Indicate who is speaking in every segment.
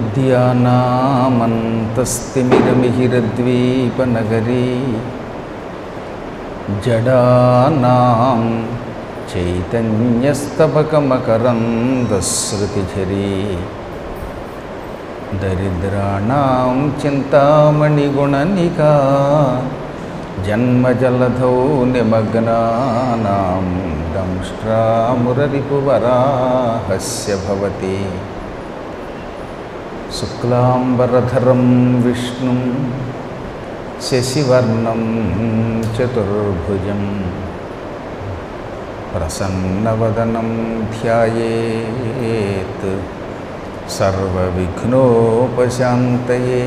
Speaker 1: ధ్యానామంతస్తిమిరమిహిరద్వీపనగరీ జడానాం చైతన్యస్తబకమకరందశ్రుతిఝరీ దరిద్రాణం చింతామణిగుణనికా జన్మజలధౌ నిమగ్నానాం దంష్ట్రామురరిపువరాహస్య భవతి శుక్లాంబరధరం విష్ణుం శశివర్ణం చతుర్భుజం ప్రసన్నవదనం ధ్యాయేత్ సర్వవిఘ్నోపశాంతయే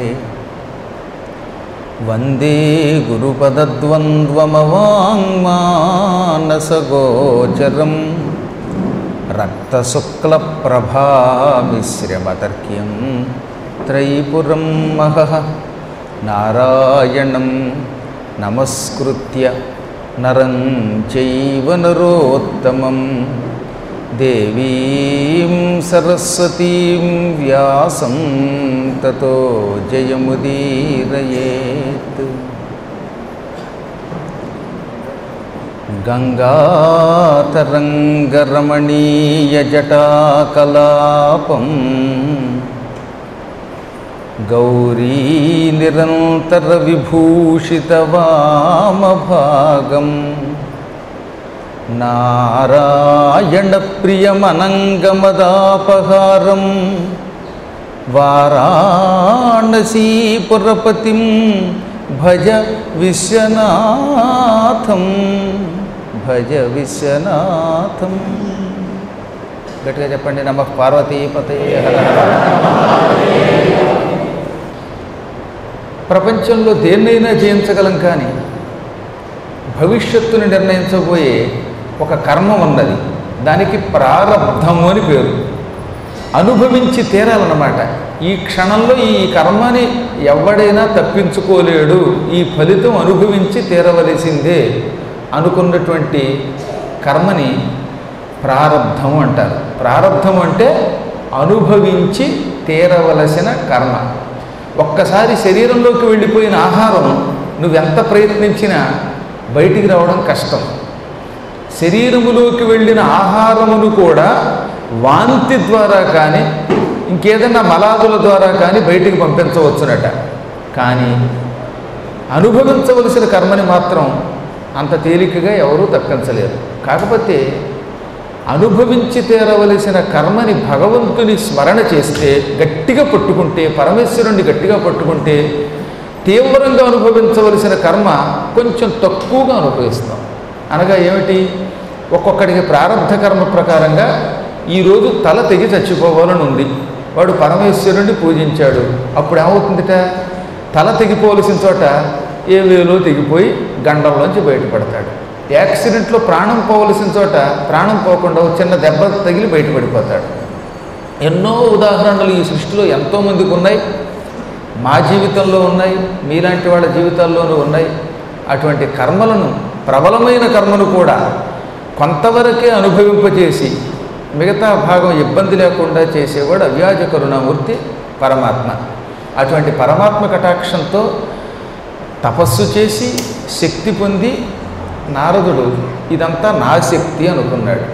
Speaker 1: వందే గురుపదద్వంద్వమవాङ्మానసగోచరం రక్తశుక్లప్రభామిశ్రమతర్క్యం త్రైపురం మహః నారాయణం నమస్కృత్య నరం చైవ నరోత్తమం దేవీం సరస్వతీం వ్యాసం తతో జయముదీరయేత్ గంగాతరంగరమణీయజటాకలాపం గౌరీనిరంతరవిభూషితవామభాగం నారాయణప్రియమనంగమదాపహారం వారాణసీపురపతిం భజ విశ్వనాథం భజ విశ్వనాథం గట్టిగా చెప్పండి నమ పార్వతీపతే హర ప్రపంచంలో దేన్నైనా జయించగలం కానీ భవిష్యత్తుని నిర్ణయించబోయే ఒక కర్మ ఉన్నది దానికి ప్రారంధము అని పేరు అనుభవించి తీరాలన్నమాట ఈ క్షణంలో ఈ కర్మని ఎవడైనా తప్పించుకోలేడు ఈ ఫలితం అనుభవించి తీరవలసిందే అనుకున్నటువంటి కర్మని ప్రారంధము అంటారు ప్రారంధం అంటే అనుభవించి తీరవలసిన కర్మ ఒక్కసారి శరీరంలోకి వెళ్ళిపోయిన ఆహారం నువ్వెంత ప్రయత్నించినా బయటికి రావడం కష్టం శరీరములోకి వెళ్ళిన ఆహారమును కూడా వాంతి ద్వారా కానీ ఇంకేదన్నా మలాదుల ద్వారా కానీ బయటికి పంపించవచ్చునట కానీ అనుభవించవలసిన కర్మని మాత్రం అంత తేలికగా ఎవరూ తప్పించలేరు కాకపోతే అనుభవించి తీరవలసిన కర్మని భగవంతుని స్మరణ చేస్తే గట్టిగా పట్టుకుంటే పరమేశ్వరుణ్ణి గట్టిగా పట్టుకుంటే తీవ్రంగా అనుభవించవలసిన కర్మ కొంచెం తక్కువగా అనుభవిస్తాం అనగా ఏమిటి ఒక్కొక్కడికి ప్రారంభ కర్మ ప్రకారంగా ఈరోజు తల తెగి చచ్చిపోవాలని ఉంది వాడు పరమేశ్వరుణ్ణి పూజించాడు అప్పుడు ఏమవుతుందిట తల తెగిపోవలసిన చోట ఏ వేలో తెగిపోయి గండంలోంచి బయటపడతాడు యాక్సిడెంట్లో ప్రాణం పోవలసిన చోట ప్రాణం పోకుండా ఒక చిన్న దెబ్బ తగిలి బయటపడిపోతాడు ఎన్నో ఉదాహరణలు ఈ సృష్టిలో ఎంతోమందికి ఉన్నాయి మా జీవితంలో ఉన్నాయి మీలాంటి వాళ్ళ జీవితాల్లోనూ ఉన్నాయి అటువంటి కర్మలను ప్రబలమైన కర్మను కూడా కొంతవరకే అనుభవింపజేసి మిగతా భాగం ఇబ్బంది లేకుండా చేసేవాడు అవ్యాజ కరుణామూర్తి పరమాత్మ అటువంటి పరమాత్మ కటాక్షంతో తపస్సు చేసి శక్తి పొంది నారదుడు ఇదంతా నా శక్తి అనుకున్నాడు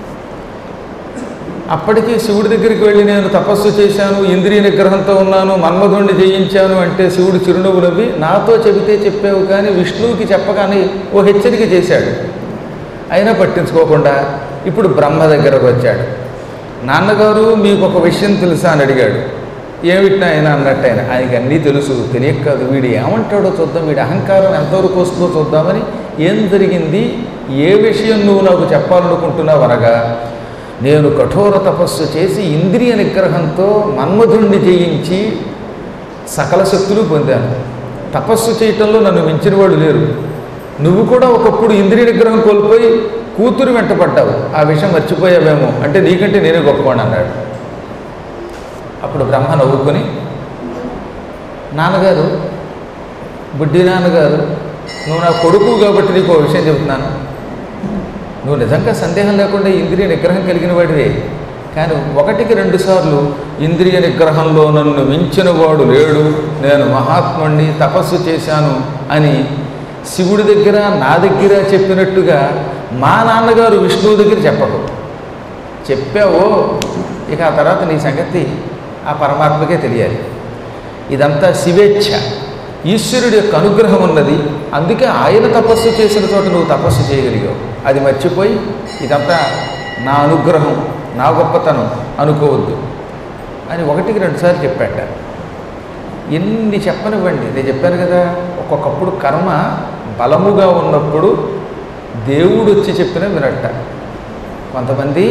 Speaker 1: అప్పటికీ శివుడి దగ్గరికి వెళ్ళి నేను తపస్సు చేశాను ఇంద్రియ నిగ్రహంతో ఉన్నాను మన్మధుణ్ణి జయించాను అంటే శివుడు చిరునవ్వు నవ్వి నాతో చెబితే చెప్పావు కానీ విష్ణువుకి చెప్పగానే ఓ హెచ్చరిక చేశాడు అయినా పట్టించుకోకుండా ఇప్పుడు బ్రహ్మ దగ్గరకు వచ్చాడు నాన్నగారు మీకు ఒక విషయం తెలుసా అని అడిగాడు ఏమిటి ఆయన అన్నట్టు ఆయన ఆయనకి అన్నీ తెలుసు తెలియక కాదు వీడు ఏమంటాడో చూద్దాం వీడి అహంకారం ఎంతవరకు వస్తుందో చూద్దామని ఏం జరిగింది ఏ విషయం నువ్వు నాకు చెప్పాలనుకుంటున్నావు అనగా నేను కఠోర తపస్సు చేసి ఇంద్రియ నిగ్రహంతో మన్మధుణ్ణి జయించి సకల శక్తులు పొందాను తపస్సు చేయటంలో నన్ను మించిన వాడు లేరు నువ్వు కూడా ఒకప్పుడు ఇంద్రియ నిగ్రహం కోల్పోయి కూతురు వెంటపడ్డావు ఆ విషయం మర్చిపోయావేమో అంటే నీకంటే నేనే గొప్పవాడు అన్నాడు అప్పుడు బ్రహ్మ నవ్వుకొని నాన్నగారు బుడ్డి నాన్నగారు నువ్వు నా కొడుకు కాబట్టి నీకు ఒక విషయం చెబుతున్నాను నువ్వు నిజంగా సందేహం లేకుండా ఇంద్రియ నిగ్రహం కలిగిన వాడివే కానీ ఒకటికి రెండు సార్లు ఇంద్రియ నిగ్రహంలో నన్ను మించిన వాడు లేడు నేను మహాత్ముణ్ణి తపస్సు చేశాను అని శివుడి దగ్గర నా దగ్గర చెప్పినట్టుగా మా నాన్నగారు విష్ణువు దగ్గర చెప్పకు చెప్పావో ఇక ఆ తర్వాత నీ సంగతి ఆ పరమాత్మకే తెలియాలి ఇదంతా శివేచ్ఛ ఈశ్వరుడి యొక్క అనుగ్రహం ఉన్నది అందుకే ఆయన తపస్సు చేసిన చోట నువ్వు తపస్సు చేయగలిగావు అది మర్చిపోయి ఇదంతా నా అనుగ్రహం నా గొప్పతనం అనుకోవద్దు అని ఒకటికి రెండుసార్లు చెప్పాట ఎన్ని చెప్పనివ్వండి నేను చెప్పాను కదా ఒక్కొక్కప్పుడు కర్మ బలముగా ఉన్నప్పుడు దేవుడు వచ్చి చెప్పినా వినట్ట కొంతమంది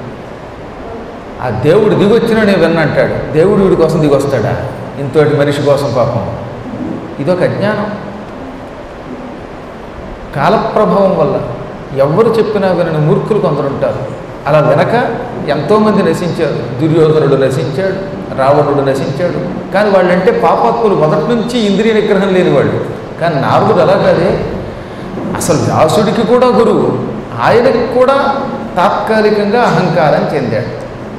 Speaker 1: ఆ దేవుడు దిగొచ్చినా నేను విన్నంటాడు దేవుడు వీడి కోసం దిగొస్తాడా ఇంతోటి మనిషి కోసం పాపం ఇదొక అజ్ఞానం కాలప్రభావం వల్ల ఎవరు చెప్పినా వినని మూర్ఖులు కొందరుంటారు అలా వెనక ఎంతోమంది నశించారు దుర్యోధనుడు నశించాడు రావణుడు నశించాడు కానీ వాళ్ళంటే పాపాత్ములు మొదటి నుంచి ఇంద్రియ నిగ్రహం లేని వాళ్ళు కానీ నారదుడు అలా కాదే అసలు వ్యాసుడికి కూడా గురువు ఆయనకి కూడా తాత్కాలికంగా అహంకారం చెందాడు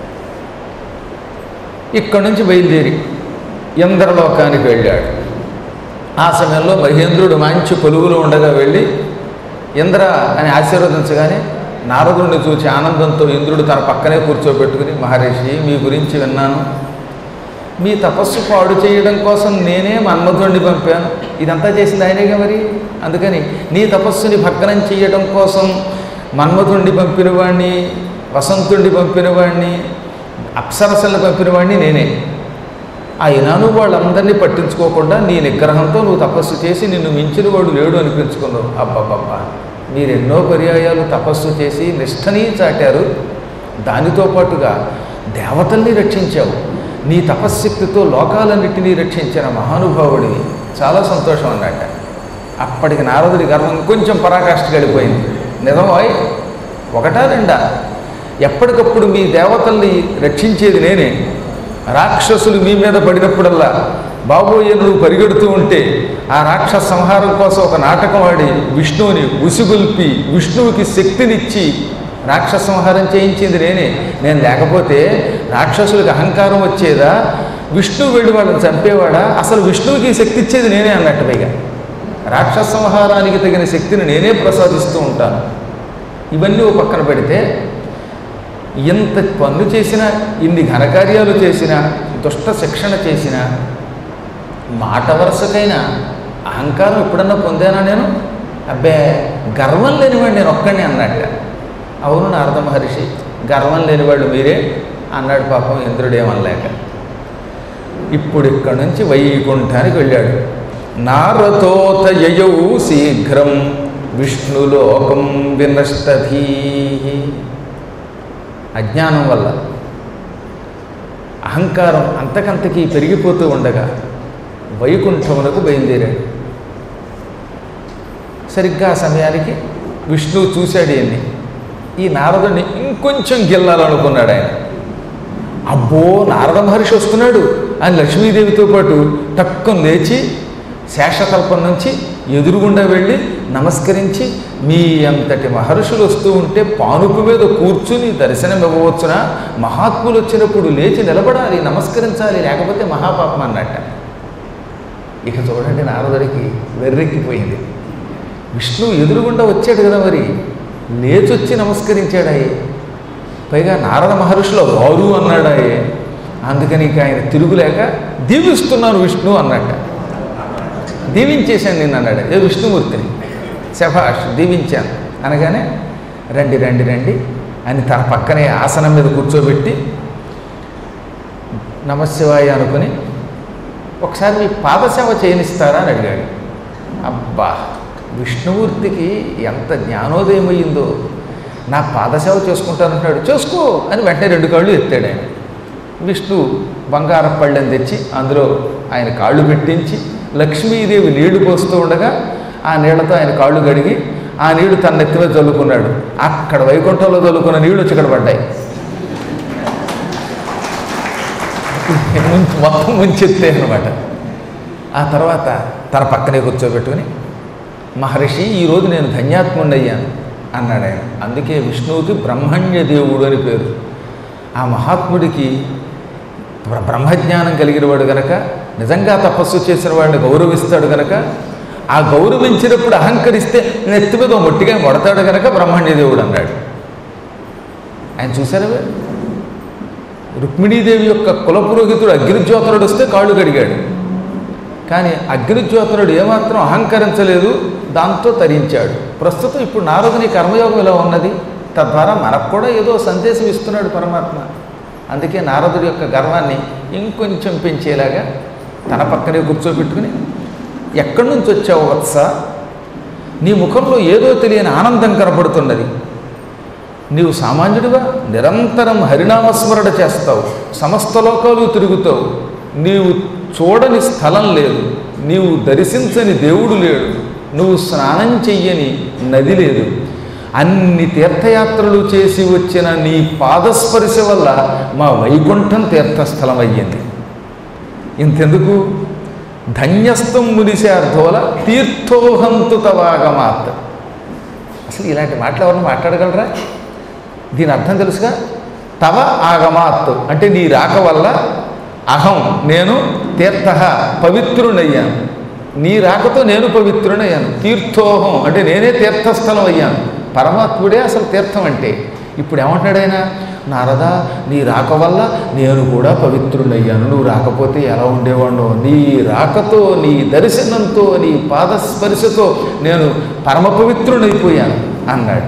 Speaker 1: ఇక్కడి నుంచి బయలుదేరి ఇంద్రలోకానికి వెళ్ళాడు ఆ సమయంలో మహేంద్రుడు మంచి కొలువులో ఉండగా వెళ్ళి ఇంద్ర అని ఆశీర్వదించగానే నారదుడిని చూసి ఆనందంతో ఇంద్రుడు తన పక్కనే కూర్చోబెట్టుకుని మహర్షి మీ గురించి విన్నాను మీ తపస్సు పాడు చేయడం కోసం నేనే మన్మధుడిని పంపాను ఇదంతా చేసింది ఆయనేగా మరి అందుకని నీ తపస్సుని భగ్నం చేయడం కోసం మన్మధుడిని పంపిన వాడిని వసంతుడిని పంపిన వాడిని అప్సరసల్ని పంపిన వాడిని నేనే అయినా నువ్వు వాళ్ళందరినీ పట్టించుకోకుండా నీ నిగ్రహంతో నువ్వు తపస్సు చేసి నిన్ను మించిన వాడు లేడు అనిపించుకున్నావు అబ్బబ్బబ్బా మీరు ఎన్నో పర్యాయాలు తపస్సు చేసి నిష్ఠని చాటారు దానితో పాటుగా దేవతల్ని రక్షించావు నీ తపశ్శక్తితో లోకాలన్నిటినీ రక్షించిన మహానుభావుడివి చాలా సంతోషం అన్నట్ట అప్పటికి నారదుడి గర్వం కొంచెం పరాకాష్ఠ గడిపోయింది నిజమాయ్ ఒకటా రెండా ఎప్పటికప్పుడు మీ దేవతల్ని రక్షించేది నేనే రాక్షసులు మీ మీద పడినప్పుడల్లా బాబోయే నువ్వు పరిగెడుతూ ఉంటే ఆ రాక్షస సంహారం కోసం ఒక నాటకం ఆడి విష్ణువుని ఉసిగొల్పి విష్ణువుకి శక్తినిచ్చి రాక్షస సంహారం చేయించింది నేనే నేను లేకపోతే రాక్షసులకు అహంకారం వచ్చేదా విష్ణువు వెళ్ళి వాళ్ళని చంపేవాడా అసలు విష్ణువుకి ఈ శక్తి ఇచ్చేది నేనే అన్నట్టు పైగా రాక్షస సంహారానికి తగిన శక్తిని నేనే ప్రసాదిస్తూ ఉంటాను ఇవన్నీ ఓ పక్కన పెడితే ఎంత పనులు చేసినా ఇన్ని ఘనకార్యాలు చేసినా దుష్ట శిక్షణ చేసినా మాట వరుసకైనా అహంకారం ఎప్పుడన్నా పొందానా నేను అబ్బే గర్వం లేనివాడు నేను ఒక్కడిని అన్నట్ట అవును నారద మహర్షి గర్వం లేనివాళ్ళు మీరే అన్నాడు పాపం ఇంద్రుడేమనలేక ఇప్పుడు ఇక్కడి నుంచి వైకుంఠానికి వెళ్ళాడు నారతోత యయౌ శీఘ్రం విష్ణులోకం వినష్టధీ అజ్ఞానం వల్ల అహంకారం అంతకంతకీ పెరిగిపోతూ ఉండగా వైకుంఠమునకు బయలుదేరాడు సరిగ్గా ఆ సమయానికి విష్ణువు చూశాడు ఈయన్ని ఈ నారదుడిని ఇంకొంచెం గిల్లాలనుకున్నాడు ఆయన అబ్బో నారద మహర్షి వస్తున్నాడు అని లక్ష్మీదేవితో పాటు టక్కున లేచి శేషకల్పం నుంచి ఎదురుగుండా వెళ్ళి నమస్కరించి మీ అంతటి మహర్షులు వస్తూ ఉంటే పానుపు మీద కూర్చుని దర్శనం ఇవ్వవచ్చునా మహాత్ములు వచ్చినప్పుడు లేచి నిలబడాలి నమస్కరించాలి లేకపోతే మహాపాపం అన్నట్ట ఇక చూడండి నారదుడికి వెర్రెక్కిపోయింది విష్ణువు ఎదురుగుండా వచ్చాడు కదా మరి లేచొచ్చి నమస్కరించాడాయి పైగా నారద మహర్షుల వారు అన్నాడాయే అందుకని ఇక ఆయన తిరుగులేక దీవిస్తున్నాను విష్ణు అన్నట్ట దీవించేశాను నేను అన్నాడు ఏ విష్ణుమూర్తిని శభాష్ దీవించాను అనగానే రండి రండి రండి అని తన పక్కనే ఆసనం మీద కూర్చోబెట్టి నమశివాయ అనుకుని ఒకసారి మీ పాదసేవ చేయనిస్తారా అని అడిగాడు అబ్బా విష్ణుమూర్తికి ఎంత జ్ఞానోదయం అయ్యిందో నా పాదసేవ చేసుకుంటానంటున్నాడు చేసుకో అని వెంటనే రెండు కాళ్ళు ఎత్తాడు ఆయన విష్ణు బంగారం పళ్ళెం తెచ్చి అందులో ఆయన కాళ్ళు పెట్టించి లక్ష్మీదేవి నీళ్లు పోస్తూ ఉండగా ఆ నీళ్లతో ఆయన కాళ్ళు కడిగి ఆ నీళ్లు తన నెత్తి మీద చల్లుకున్నాడు అక్కడ వైకుంఠంలో చల్లుకున్న నీళ్లు వచ్చి ఇక్కడ పడ్డాయి ముంచి- మొత్తం ముంచెత్తే అనమాట ఆ తర్వాత తన పక్కనే కూర్చోబెట్టుకుని మహర్షి ఈరోజు నేను ధన్యాత్ముండయ్యాను అన్నాడు ఆయన అందుకే విష్ణువుకి బ్రహ్మణ్య దేవుడు అని పేరు ఆ మహాత్ముడికి బ్ర- బ్రహ్మజ్ఞానం కలిగిన వాడు గనక నిజంగా తపస్సు చేసిన వాడిని గౌరవిస్తాడు గనక ఆ గౌరవించినప్పుడు అహంకరిస్తే నెత్తి మీద ఓ మొట్టిగా కొడతాడు గనక బ్రహ్మణ్యదేవుడు అన్నాడు ఆయన చూసారా రుక్మిణీదేవి యొక్క కులపురోహితుడు అగ్నిజ్యోతనుడు వస్తే కాళ్ళు కడిగాడు కానీ అగ్నిజ్యోతనుడు ఏమాత్రం అహంకరించలేదు దాంతో తరించాడు ప్రస్తుతం ఇప్పుడు నారదుని కర్మయోగం ఇలా ఉన్నది తద్వారా మనకు కూడా ఏదో సందేశం ఇస్తున్నాడు పరమాత్మ అందుకే నారదుడి యొక్క గర్వాన్ని ఇంకొంచెం పెంచేలాగా తన పక్కనే కూర్చోబెట్టుకుని ఎక్కడి నుంచి వచ్చావు వత్స నీ ముఖంలో ఏదో తెలియని ఆనందం కనపడుతున్నది నీవు సామాన్యుడిగా నిరంతరం హరినామస్మరణ చేస్తావు సమస్త లోకాలు తిరుగుతావు నీవు చూడని స్థలం లేదు నీవు దర్శించని దేవుడు లేడు నువ్వు స్నానం చెయ్యని నది లేదు అన్ని తీర్థయాత్రలు చేసి వచ్చిన నీ పాదస్పర్శ వల్ల మా వైకుంఠం తీర్థస్థలం అయ్యింది ఇంతెందుకు ధన్యస్థం మునిశార్థోల తీర్థోహంతు తవాగమాత్ అసలు ఇలాంటి మాటలు ఎవరిని మాట్లాడగలరా దీని అర్థం తెలుసుగా తవ ఆగమాత్ అంటే నీ రాక వల్ల అహం నేను తీర్థ పవిత్రునయ్యాను నీ రాకతో నేను పవిత్రునయ్యాను తీర్థోహం అంటే నేనే తీర్థస్థలం అయ్యాను పరమాత్ముడే అసలు తీర్థం అంటే ఇప్పుడు ఏమంటాడు ఆయన నారదా నీ రాక వల్ల నేను కూడా పవిత్రుడయ్యాను నువ్వు రాకపోతే ఎలా ఉండేవాడు నీ రాకతో నీ దర్శనంతో నీ పాదస్పర్శతో నేను పరమ పవిత్రుడైపోయాను అన్నాడు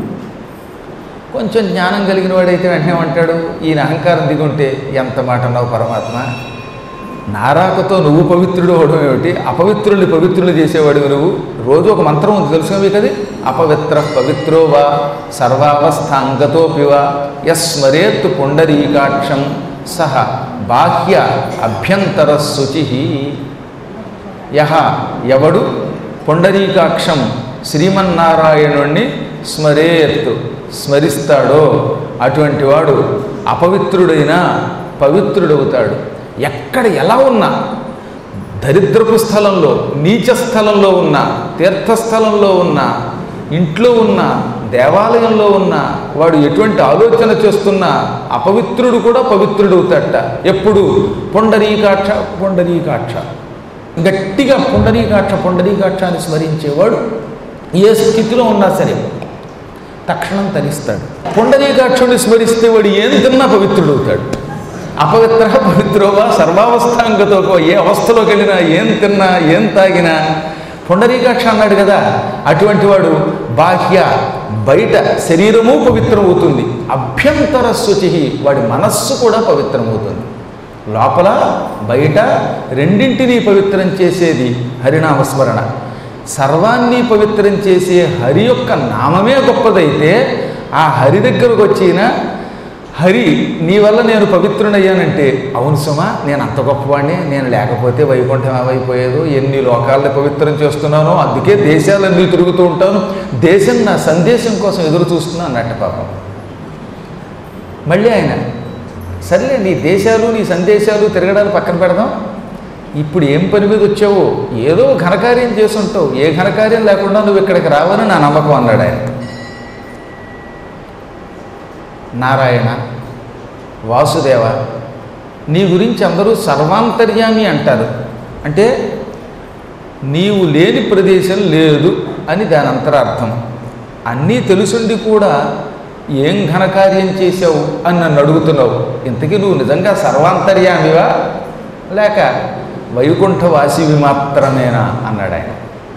Speaker 1: కొంచెం జ్ఞానం కలిగిన వాడైతే వెంటనే అంటాడు ఈయన అహంకారం దిగుంటే ఎంత మాట అన్నావు పరమాత్మ నారాకతో నువ్వు పవిత్రుడు అవడం ఏమిటి అపవిత్రుల్ని పవిత్రులు చేసేవాడు నువ్వు రోజు ఒక మంత్రం ఉంది తెలుసుగా మీకు అది అపవిత్ర పవిత్రో వా సర్వావస్థాంగతోపి వా యస్మరేత్ పుండరీకాక్షం సహ బాహ్య అభ్యంతర శుచి యహ ఎవడు పుండరీకాక్షం శ్రీమన్నారాయణుణ్ణి స్మరేత్ స్మరిస్తాడో అటువంటి వాడు అపవిత్రుడైనా పవిత్రుడవుతాడు ఎక్కడ ఎలా ఉన్నా దరిద్రపు స్థలంలో నీచ స్థలంలో ఉన్న తీర్థస్థలంలో ఉన్న ఇంట్లో ఉన్న దేవాలయంలో ఉన్న వాడు ఎటువంటి ఆలోచన చేస్తున్నా అపవిత్రుడు కూడా పవిత్రుడవుతాడట ఎప్పుడు పొండరీకాక్ష పొండరీకాక్ష గట్టిగా పుండరీకాక్ష పుండరీకాక్ష అని స్మరించేవాడు ఏ స్థితిలో ఉన్నా సరే తక్షణం తరిస్తాడు పుండరీకాక్షుని స్మరిస్తే వాడు ఏం తిన్నా పవిత్రుడవుతాడు అపవిత్ర పవిత్రోవా సర్వావస్థాంగతోకో ఏ అవస్థలోకి వెళ్ళినా ఏం తిన్నా ఏం తాగినా పుండరీకాక్ష అన్నాడు కదా అటువంటి వాడు బాహ్య బయట శరీరము పవిత్రమవుతుంది అభ్యంతర శుచి వాడి మనస్సు కూడా పవిత్రమవుతుంది లోపల బయట రెండింటినీ పవిత్రం చేసేది హరినామస్మరణ సర్వాన్ని పవిత్రం చేసే హరి యొక్క నామమే గొప్పదైతే ఆ హరి దగ్గరకు వచ్చిన హరి నీ వల్ల నేను పవిత్రునయ్యానంటే అవును సుమా నేను అంత గొప్పవాడిని నేను లేకపోతే వైకుంఠం ఏమైపోయేదో ఎన్ని లోకాలని పవిత్రం చేస్తున్నానో అందుకే దేశాలన్నీ తిరుగుతూ ఉంటాను దేశం నా సందేశం కోసం ఎదురు చూస్తున్నా అన్నట్టు పాపం మళ్ళీ ఆయన సర్లే నీ దేశాలు నీ సందేశాలు తిరగడాలు పక్కన పెడదాం ఇప్పుడు ఏం పని మీద వచ్చావో ఏదో ఘనకార్యం చేసుంటావు ఏ ఘనకార్యం లేకుండా నువ్వు ఇక్కడికి రావని నా నమ్మకం అన్నాడు ఆయన నారాయణ వాసుదేవ నీ గురించి అందరూ సర్వాంతర్యామి అంటారు అంటే నీవు లేని ప్రదేశం లేదు అని దాని అంతరార్థం అన్నీ తెలుసుండి కూడా ఏం ఘనకార్యం చేశావు అని నన్ను అడుగుతున్నావు ఇంతకీ నువ్వు నిజంగా సర్వాంతర్యామివా లేక వైకుంఠవాసివి మాత్రమేనా అన్నాడు ఆయన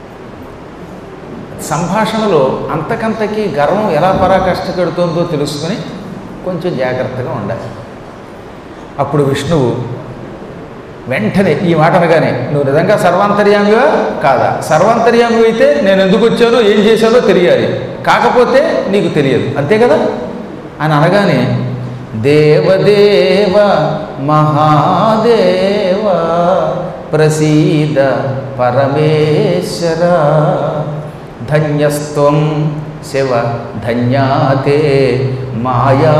Speaker 1: సంభాషణలో అంతకంతకి గర్వం ఎలా పరాకష్ట కడుతుందో తెలుసుకుని కొంచెం జాగ్రత్తగా ఉండాలి అప్పుడు విష్ణువు వెంటనే ఈ మాట అనగానే నువ్వు నిజంగా సర్వాంతర్యామివా కాదా సర్వాంతర్యామి అయితే నేను ఎందుకు వచ్చానో ఏం చేశానో తెలియాలి కాకపోతే నీకు తెలియదు అంతే కదా అని అనగానే దేవదేవ మహాదేవ ప్రసీద పరమేశ్వర ధన్యస్త్వం శివ ధన్యాతే మాయా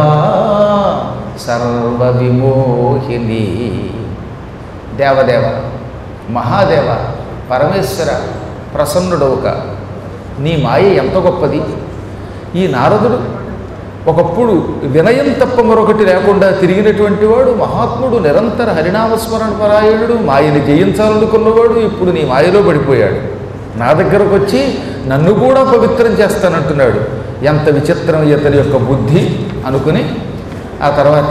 Speaker 1: సర్వవిమోహిని దేవదేవ మహాదేవ పరమేశ్వర ప్రసన్నుడవుక నీ మాయ ఎంత గొప్పది ఈ నారదుడు ఒకప్పుడు వినయం తప్ప మరొకటి లేకుండా తిరిగినటువంటి వాడు మహాత్ముడు నిరంతర హరినామస్మరణ పరాయణుడు మాయని జయించాలనుకున్నవాడు ఇప్పుడు నీ మాయలో పడిపోయాడు నా దగ్గరకు వచ్చి నన్ను కూడా పవిత్రం చేస్తానంటున్నాడు ఎంత విచిత్రం ఇతని యొక్క బుద్ధి అనుకుని ఆ తర్వాత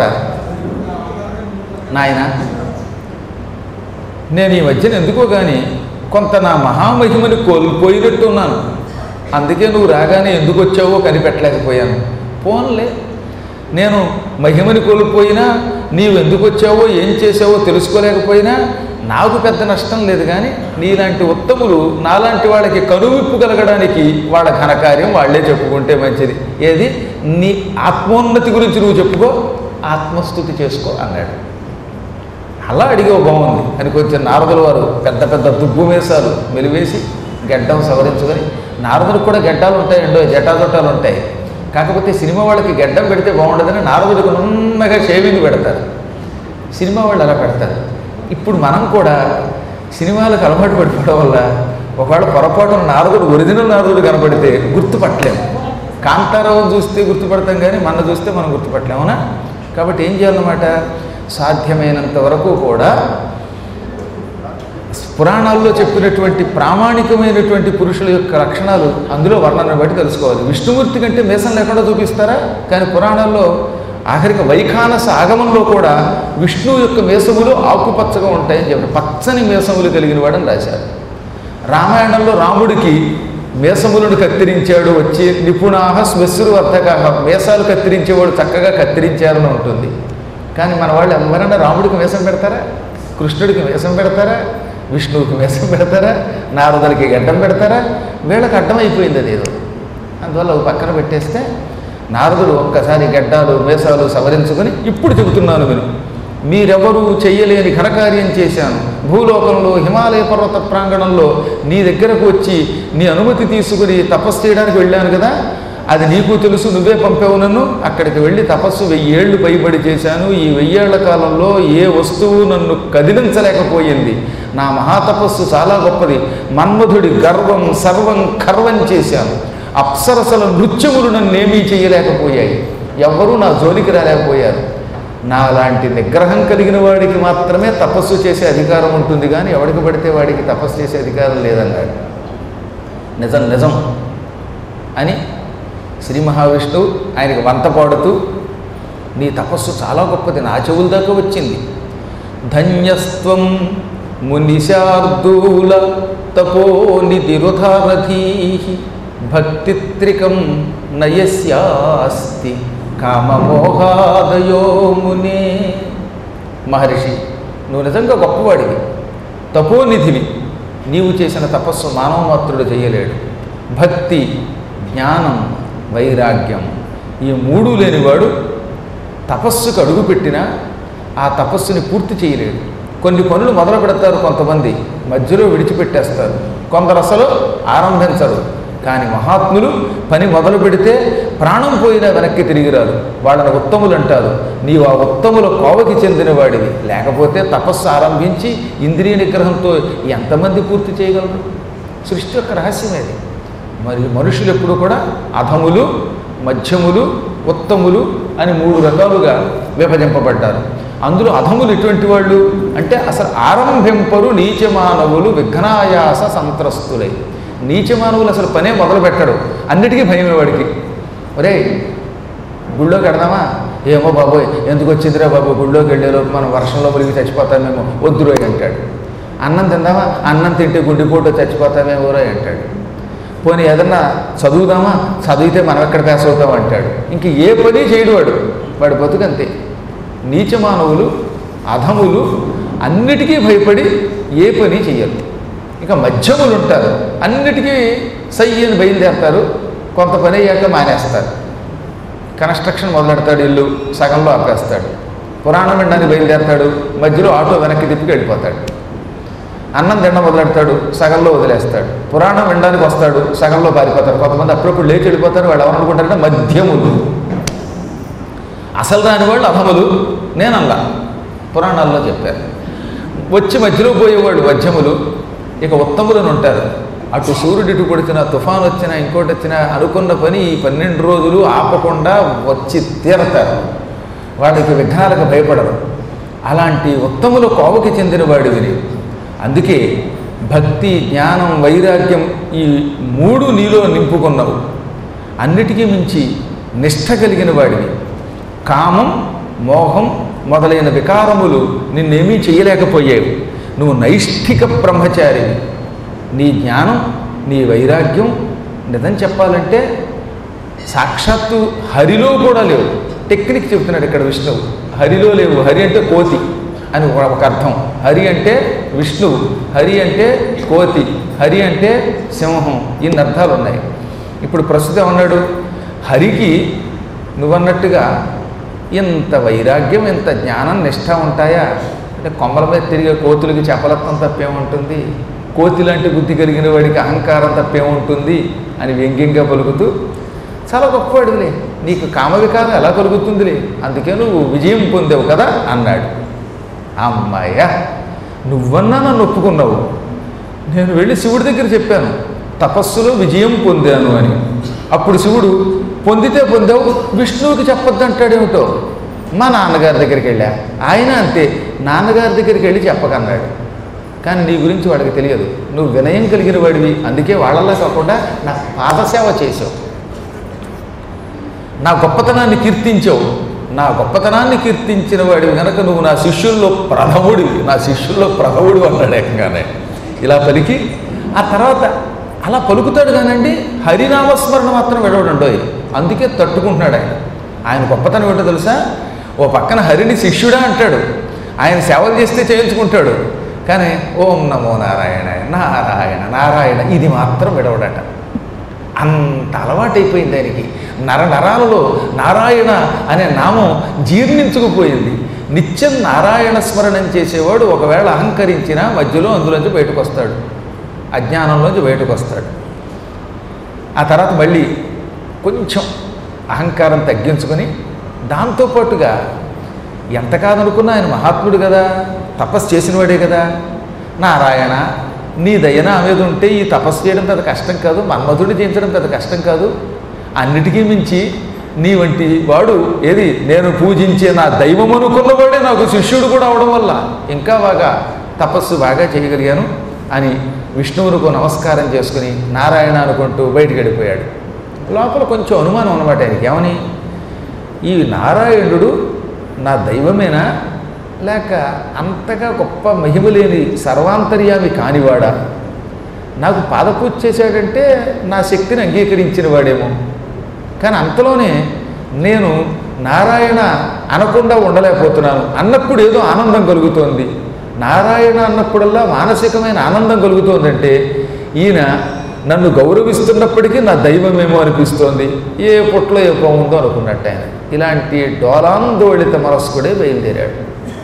Speaker 1: నాయన నేను ఈ మధ్యన ఎందుకో కానీ కొంత నా మహామహిమని కోల్పోయినట్టు ఉన్నాను అందుకే నువ్వు రాగానే ఎందుకు వచ్చావో కనిపెట్టలేకపోయాను పోన్లే నేను మహిమని కోల్పోయినా నీవు ఎందుకు వచ్చావో ఏం చేసావో తెలుసుకోలేకపోయినా నాకు పెద్ద నష్టం లేదు కానీ నీలాంటి ఉత్తములు నాలాంటి వాళ్ళకి కనువిప్పు కలగడానికి వాళ్ళ ఘనకార్యం వాళ్ళే చెప్పుకుంటే మంచిది ఏది నీ ఆత్మోన్నతి గురించి నువ్వు చెప్పుకో ఆత్మస్థుతి చేసుకో అన్నాడు అలా అడిగే బాగుంది అని కొంచెం నారదుల వారు పెద్ద పెద్ద దుబ్బు మేసాలు మెలివేసి గడ్డం సవరించుకొని నారదులకు కూడా గడ్డాలు ఉంటాయండో జటాజటాలు ఉంటాయి కాకపోతే సినిమా వాళ్ళకి గడ్డం పెడితే బాగుండదని నారదుడికి నున్నగా షేవింగ్ పెడతారు సినిమా వాళ్ళు అలా పెడతారు ఇప్పుడు మనం కూడా సినిమాలకు అలవాటు పడిపోవడం వల్ల ఒకవేళ పొరపాటున నారదుడు ఒరిజినల్ నారదుడు కనబడితే గుర్తుపట్టలేము కాంతారావుని చూస్తే గుర్తుపడతాం కానీ మన చూస్తే మనం గుర్తుపట్టలేమునా కాబట్టి ఏం చేయాలన్నమాట సాధ్యమైనంత వరకు కూడా పురాణాల్లో చెప్పినటువంటి ప్రామాణికమైనటువంటి పురుషుల యొక్క లక్షణాలు అందులో వర్ణన బట్టి తెలుసుకోవాలి విష్ణుమూర్తి కంటే మేసం లేకుండా చూపిస్తారా కానీ పురాణాల్లో ఆఖరికి వైఖానస ఆగమంలో కూడా విష్ణువు యొక్క మేసములు ఆకుపచ్చగా ఉంటాయని చెప్పారు పచ్చని మేసములు కలిగిన వాడని రాశారు రామాయణంలో రాముడికి మేసములను కత్తిరించాడు వచ్చి నిపుణాహ శ్మశ్రు వర్ధక మేసాలు కత్తిరించేవాడు చక్కగా కత్తిరించారని ఉంటుంది కానీ మన వాళ్ళు ఎవరైనా రాముడికి వేషం పెడతారా కృష్ణుడికి వేషం పెడతారా విష్ణువుకి వేషం పెడతారా నారదులకి గడ్డం పెడతారా వీళ్ళకి అడ్డం అయిపోయింది అది ఏదో అందువల్ల ఒక పక్కన పెట్టేస్తే నారదుడు ఒక్కసారి గడ్డాలు మేసాలు సవరించుకొని ఇప్పుడు చెబుతున్నాను విను మీరెవరూ చెయ్యలేని ఘనకార్యం చేశాను భూలోకంలో హిమాలయ పర్వత ప్రాంగణంలో నీ దగ్గరకు వచ్చి నీ అనుమతి తీసుకుని తపస్సు చేయడానికి వెళ్ళాను కదా అది నీకు తెలుసు నువ్వే పంపావు నన్ను అక్కడికి వెళ్ళి తపస్సు వెయ్యేళ్ళు పైబడి చేశాను ఈ వెయ్యేళ్ల కాలంలో ఏ వస్తువు నన్ను కదిలించలేకపోయింది నా మహాతపస్సు చాలా గొప్పది మన్మధుడి గర్వం సర్వం కర్వం చేశాను అప్సరసల నృత్యములు నన్నేమీ చేయలేకపోయాయి ఎవ్వరూ నా జోలికి రాలేకపోయారు నా లాంటి నిగ్రహం కలిగిన వాడికి మాత్రమే తపస్సు చేసే అధికారం ఉంటుంది కానీ ఎవడికి పడితే వాడికి తపస్సు చేసే అధికారం లేదన్నాడు నిజం నిజం అని శ్రీ మహావిష్ణువు ఆయనకి వంత పాడుతూ నీ తపస్సు చాలా గొప్పది నా చెవుల దాకా వచ్చింది ధన్యస్త్వం మునిశార్దూల తపోనిధిరుధారథీ భక్తిత్రికం నయస్యాస్తి కామమోహాదయో మునే మహర్షి నువ్వు నిజంగా గొప్పవాడివి తపోనిధివి నీవు చేసిన తపస్సు మానవమాత్రుడు చేయలేడు భక్తి జ్ఞానం వైరాగ్యం ఈ మూడు లేనివాడు తపస్సుకు అడుగుపెట్టినా ఆ తపస్సుని పూర్తి చేయలేడు కొన్ని పనులు మొదలు పెడతారు కొంతమంది మధ్యలో విడిచిపెట్టేస్తారు కొందరు అసలు ఆరంభించరు కానీ మహాత్ములు పని మొదలు పెడితే ప్రాణం పోయినా వెనక్కి తిరిగిరారు వాళ్ళని ఉత్తములు అంటారు నీవు ఆ ఉత్తముల కోవకి చెందిన వాడివి లేకపోతే తపస్సు ఆరంభించి ఇంద్రియ నిగ్రహంతో ఎంతమంది పూర్తి చేయగలరు సృష్టి యొక్క రహస్యమేది మరి మనుషులు ఎప్పుడు కూడా అధములు మధ్యములు ఉత్తములు అని మూడు రకాలుగా విభజింపబడ్డారు అందులో అధములు ఎటువంటి వాళ్ళు అంటే అసలు ఆరంభింపరు నీచమానవులు విఘ్నాయాస సంత్రస్తులై నీచమానవులు అసలు పనే మొదలు పెట్టడు అన్నిటికీ భయమే వాడికి ఒరే గుళ్ళోకి వెడదామా ఏమో బాబోయ్ ఎందుకు వచ్చిందిరా బాబు గుళ్ళోకి వెళ్ళేలోపు మనం వర్షంలో మునిగి చచ్చిపోతామేమో వద్దురోయ్ అంటాడు అన్నం తిందామా అన్నం తింటే గుండెపోటు చచ్చిపోతామేమో రోయ్ అంటాడు పోనీ ఏదన్నా చదువుదామా చదివితే మనం ఎక్కడ పాస్ అవుతాం అంటాడు ఇంక ఏ పని చేయడు వాడు వాడి బతుకంతే నీచమానవులు అధములు అన్నిటికీ భయపడి ఏ పని చెయ్యరు ఇక మధ్యములు ఉంటారు అన్నిటికీ సై అని బయలుదేరతారు కొంత పని అయ్యాక మానేస్తారు కన్స్ట్రక్షన్ మొదలెడతాడు ఇల్లు సగంలో ఆపేస్తాడు పురాణం వినడానికి బయలుదేరతాడు మధ్యలో ఆటో వెనక్కి తిప్పి వెళ్ళిపోతాడు అన్నం తినడం మొదలెడతాడు సగంలో వదిలేస్తాడు పురాణం వినడానికి వస్తాడు సగంలో పారిపోతారు కొంతమంది అప్పుడప్పుడు లేచి వెళ్ళిపోతారు వాళ్ళు ఎవరనుకుంటారంటే మధ్యములు అసలు రాని వాళ్ళు అధములు నేనల్లా పురాణాల్లో చెప్పారు వచ్చి మధ్యలో పోయేవాళ్ళు మధ్యములు ఇక ఉత్తములను ఉంటారు అటు సూర్యుడు ఇటు కొడుతున్న తుఫాన్ వచ్చినా ఇంకోటి వచ్చినా అనుకున్న పని ఈ పన్నెండు రోజులు ఆపకుండా వచ్చి తీరతారు వాడికి విఘ్నాలకు భయపడరు అలాంటి ఉత్తముల కోవకి చెందిన వాడివి అందుకే భక్తి జ్ఞానం వైరాగ్యం ఈ మూడు నీలో నింపుకున్నావు అన్నిటికీ మించి నిష్ఠ కలిగిన వాడివి కామం మోహం మొదలైన వికారములు నిన్నేమీ చేయలేకపోయావు నువ్వు నైష్ఠిక బ్రహ్మచారివి నీ జ్ఞానం నీ వైరాగ్యం నిజం చెప్పాలంటే సాక్షాత్తు హరిలో కూడా లేవు టెక్నిక్ చెప్తున్నాడు ఇక్కడ విష్ణువు హరిలో లేవు హరి అంటే కోతి అని ఒక- ఒక అర్థం హరి అంటే విష్ణువు హరి అంటే కోతి హరి అంటే సింహం ఇన్ని అర్థాలు ఉన్నాయి ఇప్పుడు ప్రస్తుతం ఉన్నాడు హరికి నువ్వన్నట్టుగా ఇంత వైరాగ్యం ఇంత జ్ఞానం నిష్ఠ ఉంటాయా అంటే కొమ్మల మీద తిరిగే కోతులకి చపలత్వం తప్పేముంటుంది కోతి లాంటి బుద్ధి కలిగిన వాడికి అహంకారం తప్పేముంటుంది అని వ్యంగ్యంగా పలుకుతూ చాలా గొప్పవాడిలే నీకు కామవికారం ఎలా కలుగుతుందిలే అందుకే నువ్వు విజయం పొందావు కదా అన్నాడు అమ్మాయ నువ్వన్నా నన్ను ఒప్పుకున్నావు నేను వెళ్ళి శివుడి దగ్గర చెప్పాను తపస్సులో విజయం పొందాను అని అప్పుడు శివుడు పొందితే పొందావు విష్ణువుకి చెప్పొద్దు అంటాడేమిటో మా నాన్నగారి దగ్గరికి వెళ్ళా ఆయన అంతే నాన్నగారి దగ్గరికి వెళ్ళి చెప్పకన్నాడు కానీ నీ గురించి వాడికి తెలియదు నువ్వు వినయం కలిగిన వాడివి అందుకే వాళ్ళలా కాకుండా నా పాదసేవ చేసావు నా గొప్పతనాన్ని కీర్తించావు నా గొప్పతనాన్ని కీర్తించిన వాడివి కనుక నువ్వు నా శిష్యుల్లో ప్రథముడివి నా శిష్యుల్లో ప్రథముడు అన్నాడు ఏకంగానే ఇలా పలికి ఆ తర్వాత అలా పలుకుతాడు కానండి హరినామస్మరణ మాత్రం విడవడండోయ్ అందుకే తట్టుకుంటున్నాడు ఆయన ఆయన గొప్పతనం ఏంటో తెలుసా ఓ పక్కన హరిని శిష్యుడా అంటాడు ఆయన సేవలు చేస్తే చేయించుకుంటాడు కానీ ఓం నమో నారాయణ నారాయణ నారాయణ ఇది మాత్రం విడవడట అంత అలవాటైపోయింది ఆయనకి నర నరాలలో నారాయణ అనే నామం జీర్ణించుకుపోయింది నిత్యం నారాయణ స్మరణం చేసేవాడు ఒకవేళ అహంకరించినా మధ్యలో అందులోంచి బయటకు వస్తాడు అజ్ఞానంలోంచి బయటకు వస్తాడు ఆ తర్వాత మళ్ళీ కొంచెం అహంకారం తగ్గించుకొని దాంతోపాటుగా ఎంత కాదనుకున్నా ఆయన మహాత్ముడు కదా తపస్సు చేసినవాడే కదా నారాయణ నీ దయ నా మీద ఉంటే ఈ తపస్సు చేయడం పెద్ద కష్టం కాదు మన్మధుడిని జయించడం పెద్ద కష్టం కాదు అన్నిటికీ మించి నీ వంటి వాడు ఏది నేను పూజించే నా దైవం అనుకున్నవాడే నాకు శిష్యుడు కూడా అవడం వల్ల ఇంకా బాగా తపస్సు బాగా చేయగలిగాను అని విష్ణువునికి నమస్కారం చేసుకుని నారాయణ అనుకుంటూ బయటికి వెళ్ళిపోయాడు లోపల కొంచెం అనుమానం అనమాట ఆయనకి ఏమని ఈ నారాయణుడు నా దైవమేనా లేక అంతగా గొప్ప మహిమ లేని సర్వాంతర్యామి కానివాడా నాకు పాదపూజ చేశాడంటే నా శక్తిని అంగీకరించిన వాడేమో కానీ అంతలోనే నేను నారాయణ అనకుండా ఉండలేకపోతున్నాను అన్నప్పుడు ఏదో ఆనందం కలుగుతోంది నారాయణ అన్నప్పుడల్లా మానసికమైన ఆనందం కలుగుతోందంటే ఈయన నన్ను గౌరవిస్తున్నప్పటికీ నా దైవమేమో అనిపిస్తోంది ఏ పుట్లో ఏ ఉందో అనుకున్నట్టు ఆయన ఇలాంటి డోలాందోళిత మనస్కుడే బయలుదేరాడు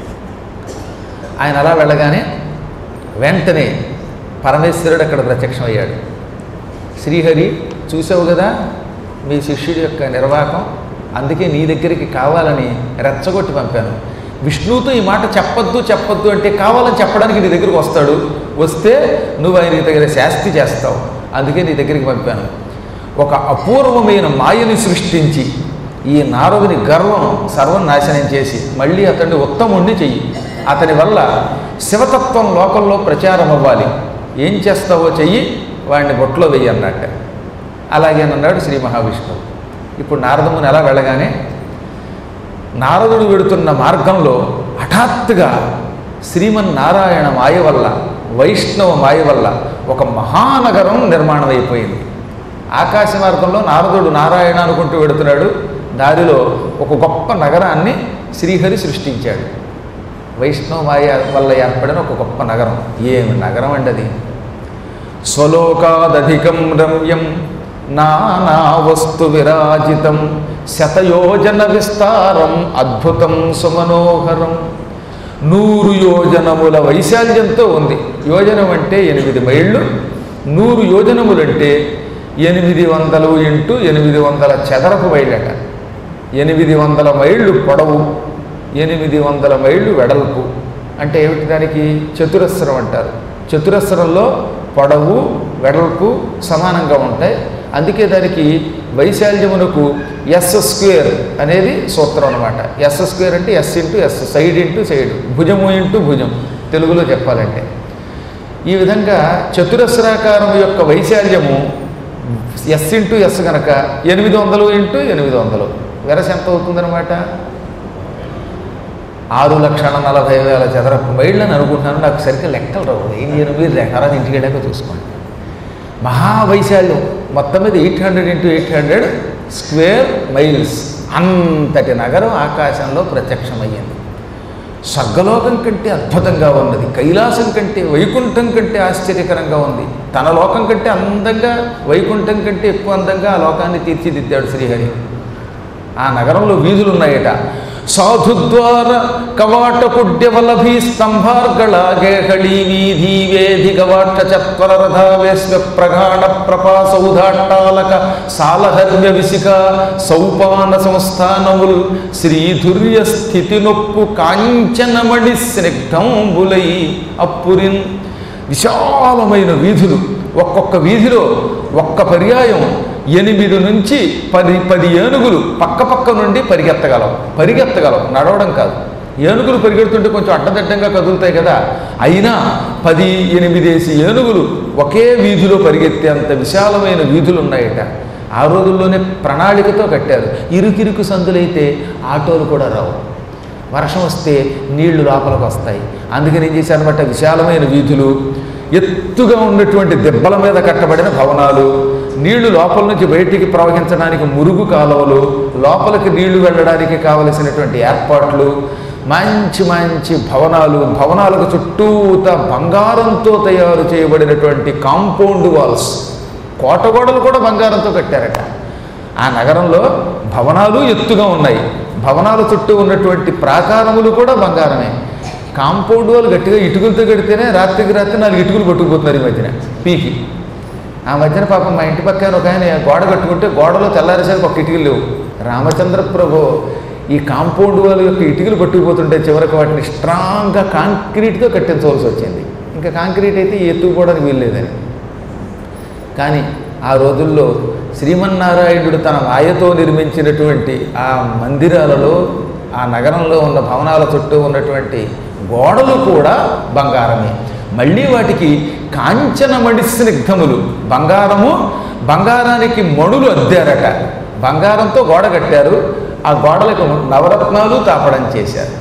Speaker 1: ఆయన అలా వెళ్ళగానే వెంటనే పరమేశ్వరుడు అక్కడ ప్రత్యక్షమయ్యాడు శ్రీహరి చూసావు కదా మీ శిష్యుడి యొక్క నిర్వాహకం అందుకే నీ దగ్గరికి కావాలని రెచ్చగొట్టి పంపాను విష్ణువుతో ఈ మాట చెప్పొద్దు చెప్పొద్దు అంటే కావాలని చెప్పడానికి నీ దగ్గరికి వస్తాడు వస్తే నువ్వు ఆయనకి తగిన శాస్తి చేస్తావు అందుకే నీ దగ్గరికి పంపాను ఒక అపూర్వమైన మాయని సృష్టించి ఈ నారదుని గర్వం సర్వం నాశనం చేసి మళ్ళీ అతన్ని ఉత్తముణ్ణి చెయ్యి అతని వల్ల శివతత్వం లోకంలో ప్రచారం అవ్వాలి ఏం చేస్తావో చెయ్యి వాడిని బొట్లో వెయ్యి అన్నట్ట అలాగేనన్నాడు శ్రీ మహావిష్ణువు ఇప్పుడు నారదముని ఎలా వెళ్ళగానే నారదుడు వెడుతున్న మార్గంలో హఠాత్తుగా శ్రీమన్నారాయణ మాయ వల్ల వైష్ణవ మాయ వల్ల ఒక మహానగరం నిర్మాణం అయిపోయింది ఆకాశ మార్గంలో నారదుడు నారాయణ అనుకుంటూ వెడుతున్నాడు దారిలో ఒక గొప్ప నగరాన్ని శ్రీహరి సృష్టించాడు వైష్ణవ మాయ వల్ల ఏర్పడిన ఒక గొప్ప నగరం ఏమి నగరం అండి అది స్వలోకాదధికం రమ్యం నానా వస్తు విరాజితం శతయోజన విస్తారం అద్భుతం సుమనోహరం నూరు యోజనముల వైశాల్యంతో ఉంది యోజనం అంటే ఎనిమిది మైళ్ళు నూరు యోజనములంటే ఎనిమిది వందలు ఇంటూ ఎనిమిది వందల చదరపు మైళ్ళట ఎనిమిది వందల మైళ్ళు పొడవు ఎనిమిది వందల మైళ్ళు వెడల్పు అంటే ఏమిటి దానికి చతురస్రం అంటారు చతురస్రంలో పొడవు వెడల్పు సమానంగా ఉంటాయి అందుకే దానికి వైశాల్యమునకు ఎస్ స్క్వేర్ అనేది సూత్రం అనమాట ఎస్ స్క్వేర్ అంటే S into S side into side భుజము ఇంటూ భుజం తెలుగులో చెప్పాలంటే ఈ విధంగా చతురస్రాకారం యొక్క వైశాల్యము ఎస్ ఇంటూ ఎస్ కనుక ఎనిమిది వందలు ఇంటూ ఎనిమిది వందలు వెరస ఎంత అవుతుందన్నమాట ఆరు లక్షల నలభై వేల చదరపు మైళ్ళని అనుకుంటున్నాను నాకు సరిగ్గా లెక్కలు రావు ఏం చేయను మీరు తర్వాత ఇంటికి వెళ్ళాక చూసుకోండి మహావైశాల్యం మొత్తం మీద eight hundred into eight hundred square miles అంతటి నగరం ఆకాశంలో ప్రత్యక్షమయ్యింది స్వర్గలోకం కంటే అద్భుతంగా ఉన్నది కైలాసం కంటే వైకుంఠం కంటే ఆశ్చర్యకరంగా ఉంది తన లోకం కంటే అందంగా వైకుంఠం కంటే ఎక్కువ అందంగా ఆ లోకాన్ని తీర్చిదిద్దాడు శ్రీహరి ఆ నగరంలో వీధులు ఉన్నాయట సాధుద్వార కవాటకుడ్యవలభీ స్తంభార్గళ గేహళీ వీధి వేధి గవాట చత్వర రథావేశ్వ ప్రగాఢ ప్రపాసౌధాట్టాలక సాలహర్మ్య విశిక సౌపాన సంస్థానముల్ శ్రీధుర్య స్థితి నొప్పు కాంచనమణి స్నిగ్ధంబులై అప్పురిన్ విశాలమైన వీధులు ఒక్కొక్క వీధిలో ఒక్క పర్యాయం ఎనిమిది నుంచి పది పది ఏనుగులు పక్క పక్క నుండి పరిగెత్తగలవు పరిగెత్తగలవు నడవడం కాదు ఏనుగులు పరిగెడుతుంటే కొంచెం అడ్డదిడ్డంగా కదులుతాయి కదా అయినా పది ఎనిమిదేసి ఏనుగులు ఒకే వీధిలో పరిగెత్తేంత విశాలమైన వీధులు ఉన్నాయట ఆ రోజుల్లోనే ప్రణాళికతో కట్టారు ఇరుకిరుకు సందులైతే ఆటోలు కూడా రావు వర్షం వస్తే నీళ్లు లోపలికి వస్తాయి అందుకని ఏం చేశారనమాట విశాలమైన వీధులు ఎత్తుగా ఉన్నటువంటి దెబ్బల మీద కట్టబడిన భవనాలు నీళ్లు లోపల నుంచి బయటికి ప్రవహించడానికి మురుగు కాలువలు లోపలికి నీళ్లు వెళ్ళడానికి కావలసినటువంటి ఏర్పాట్లు మంచి మంచి భవనాలు భవనాలకు చుట్టూత బంగారంతో తయారు చేయబడినటువంటి కాంపౌండ్ వాల్స్ కోటగోడలు కూడా బంగారంతో కట్టారట ఆ నగరంలో భవనాలు ఎత్తుగా ఉన్నాయి భవనాల చుట్టూ ఉన్నటువంటి ప్రాకారములు కూడా బంగారమే కాంపౌండ్ వాళ్ళు గట్టిగా ఇటుకలతో కడితేనే రాత్రికి రాత్రి నాలుగు ఇటుకలు పట్టుకుపోతున్నారు ఈ మధ్యన పీకి ఆ మధ్యన పాపం మా ఇంటి పక్కన ఒక ఆయన గోడ కట్టుకుంటే గోడలో తెల్లారేసరికి ఒక ఇటుకలు లేవు రామచంద్ర ప్రభు ఈ కాంపౌండ్ వాళ్ళ యొక్క ఇటుకలు పట్టుకుపోతుంటే చివరికి వాటిని స్ట్రాంగ్గా కాంక్రీట్తో కట్టించవలసి వచ్చింది ఇంకా కాంక్రీట్ అయితే ఎత్తుకుపోవడానికి వీల్లేదని కానీ ఆ రోజుల్లో శ్రీమన్నారాయణుడు తన మాయతో నిర్మించినటువంటి ఆ మందిరాలలో ఆ నగరంలో ఉన్న భవనాల చుట్టూ ఉన్నటువంటి గోడలు కూడా బంగారమే మళ్ళీ వాటికి కాంచనమణి స్నిగ్ధములు బంగారము బంగారానికి మణులు అద్దారట బంగారంతో గోడ కట్టారు ఆ గోడలకు నవరత్నాలు తాపడం చేశారు